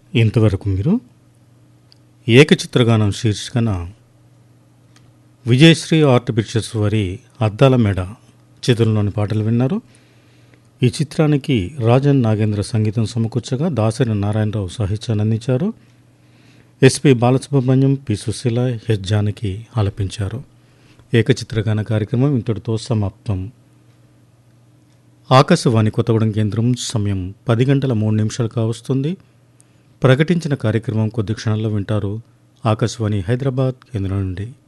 ఇంతవరకు మీరు ఏకచిత్రగానం శీర్షికన విజయశ్రీ ఆర్ట్ పిక్చర్స్ వారి అద్దాల మెడ చిత్రంలోని పాటలు విన్నారు ఈ చిత్రానికి రాజన్ నాగేంద్ర సంగీతం సమకూర్చగా దాసరి నారాయణరావు సాహిత్యాన్ని అందించారు S P Balasubrahmanyam P Susheela H Janaki ఆలపించారు ఏకచిత్రగాన కార్యక్రమం ఇంతటితో సమాప్తం ఆకాశవాణి కొత్తగూడెం కేంద్రం సమయం పది గంటల మూడు నిమిషాలు కావస్తుంది ప్రకటించిన కార్యక్రమం కొద్ది క్షణాల్లో వింటారు ఆకాశవాణి హైదరాబాద్ కేంద్రం నుండి